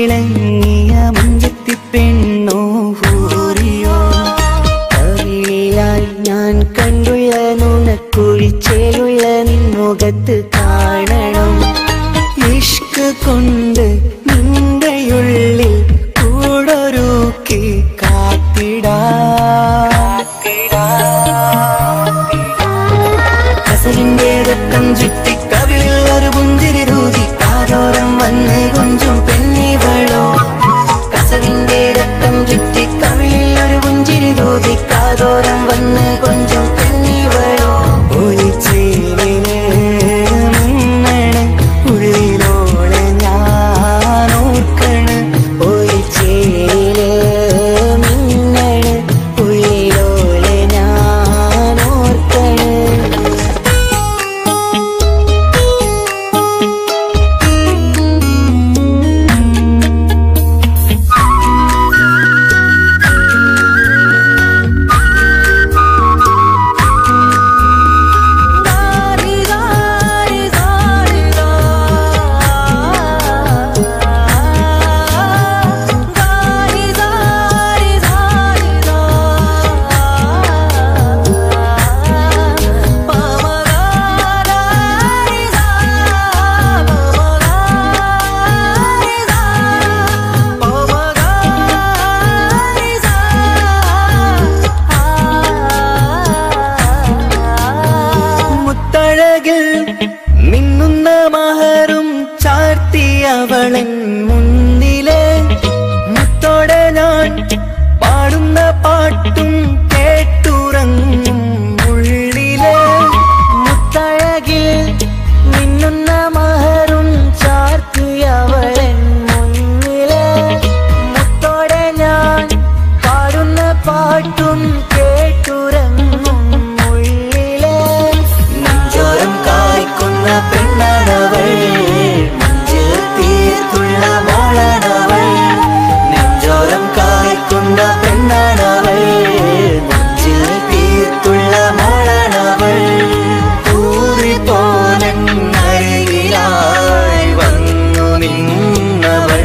തിളങ്ങിയ മുഞ്ചത്തി പെണ്ണോ ഹൂറിയോ കവിളിലായി ഞാൻ കണ്ടുള്ള നുണക്കുഴിച്ചേലുള്ള നിൻമുഖത്ത് കാണണം ഇഷ്ക് കൊണ്ട് നിന്റെയുള്ളിൽ കൂടൊരുക്കി കാത്തിടാ കസലിന്റെ രക്തം ചുറ്റി കവിളിൽ ഒരു പുഞ്ചിരി രൂതി കാതോരം വന്ന് കൊഞ്ചും പെണ്ണിവളോ കസലിന്റെ രക്തം ചുറ്റി കവിളിൽ ഒരു പുഞ്ചിരി രൂതി കാതോരം വന്ന് കൊഞ്ചും പെണ്ണിവളോ ഒലിച്ചേലിന് മിന്നണ് ഉള്ളിലോളെ ഞാൻ ഓർക്കണ് ഒലിച്ചേലില് മിന്നണ് ഉള്ളിലോളെ ഞാൻ ഓർക്കണ് മുത്തഴകിൽ മിന്നുന്ന മഹറും ചാർത്തിയവളൻ മുന്നിലെ മുത്തോടെ ഞാൻ പാടുന്ന പാട്ടും കേട്ടുറങ്ങും ഉള്ളിലെ മുത്തഴകിൽ മിന്നുന്ന മഹറും ചാർത്തിയവളൻ മുന്നിലെ മുത്തോടെ ഞാൻ പാടുന്ന പാട്ടും കേട്ടുറങ്ങും ഉള്ളിലെ നെഞ്ചോരം കായ്ക്കുന്ന പെണ്ണാണവൾ മഞ്ചിൽ തീർത്തുള്ള മോളാണവൾ നെഞ്ചോരം കായ്ക്കുന്ന പെണ്ണാണവൾ മഞ്ചിൽ തീർത്തുള്ള മോളാണവൾ ഊറി പോലങ്ങരയിലായി വന്നു നിന്നവൾ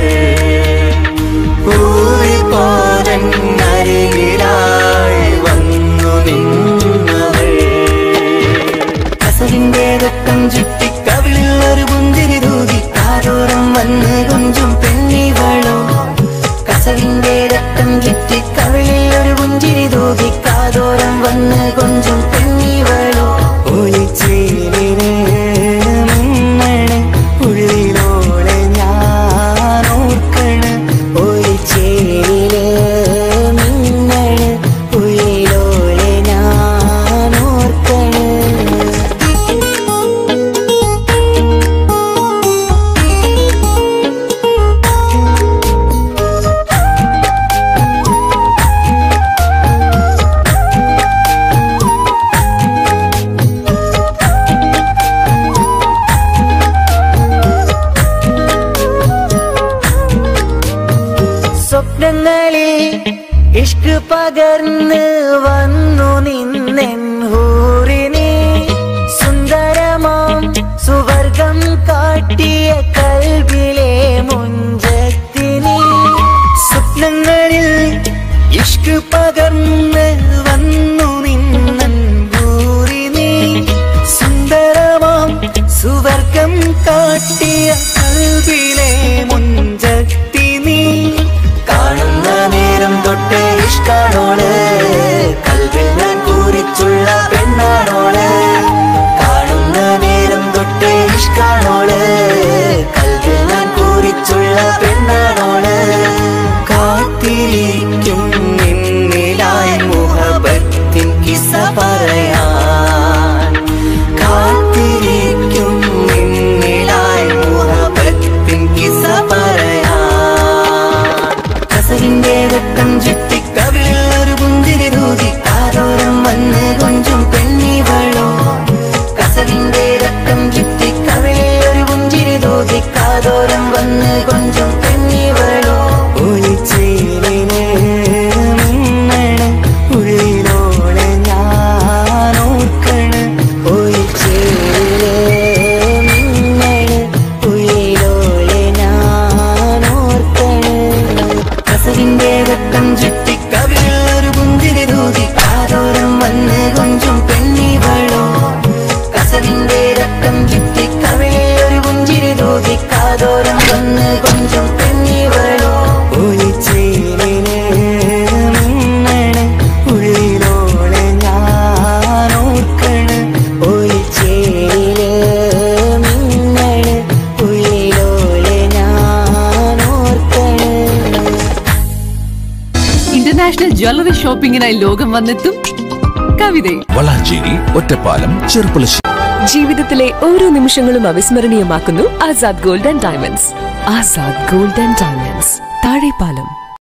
ഊറി പോലങ്ങരയിലായി വന്നു നിന്നവൾ കസലിന്റെ രക്തം ചുറ്റി കവിളിൽ ഒരു പുഞ്ചിരി തൂകി കാതോരം വന്ന് കൊഞ്ചും പെണ്ണിവളോ കസലിന്റെ രക്തം ചുറ്റി കവിളിൽ ഒരു പുഞ്ചിരി തൂകി കാതോരം വന്ന് കൊഞ്ചും പെണ്ണിവളോ ഒളിച്ചേലിന് മിന്നണ് ഉള്ളിലോളെ ഞാൻ ഓർക്കണ് ഒളിച്ചേലില് മിന്നണ് ഉള്ളിലോളെ ഞാൻ ഓർക്കണ് സ്വപ്നങ്ങളിൽ ഇഷ്ക് പകർന്ന് വന്നു നിന്നെൻ ഹൂറിനെ സുന്ദരമാം സുവർഗം കാട്ടിയ കൽബിലെ മുഞ്ചത്തിനെ സ്വപ്നങ്ങളിൽ ഇഷ്ക് പകർന്ന് വന്നു നിന്നൻ ഹൂറിനെ സുന്ദരമാം സുവർഗം കാട്ടിയ കൽബിലെ മുഞ്ചത്തി നീ കാണുന്ന നേരം തൊട്ട് ഇഷ്കാണോള് കൽവിൽ ഞാൻ പൂരിച്ചുള്ള പെണ്ണാണോള് കാണുന്ന നേരം തൊട്ട് ഇഷ്കാണോള് കൽവിൽ ഞാൻ പൂരിച്ചുള്ള പെണ്ണാണോള് കാത്തിരിക്കും നിന്നിലായി മുഹബത്തിൻ കിസ പറയാൻ കാത്തിരിക്കും നിന്നിലായി മുഹബത്തിൻ കിസ പറയാൻ കസലിന്റെ രക്തം ചുറ്റി കവിളിൽ ഒരു പുഞ്ചിരി തൂകി കാതോരം വന്ന് കൊഞ്ചും പെണ്ണിവളോ കസലിന്റെ രക്തം ചുറ്റി കവിളിൽ ഒരു പുഞ്ചിരി തൂകി കാതോരം വന്ന് കൊഞ്ചും ഇന്റർനാഷണൽ ജ്വല്ലറി ഷോപ്പിംഗിനായി ലോകം വന്നെത്തും കവിതയും വളാഞ്ചേരി ഒറ്റപ്പാലം ചെറുപ്പുളശ്ശേരി ജീവിതത്തിലെ ഓരോ നിമിഷങ്ങളും അവിസ്മരണീയമാക്കുന്നു Azad gold and diamonds Azad gold and diamonds Thazhepalam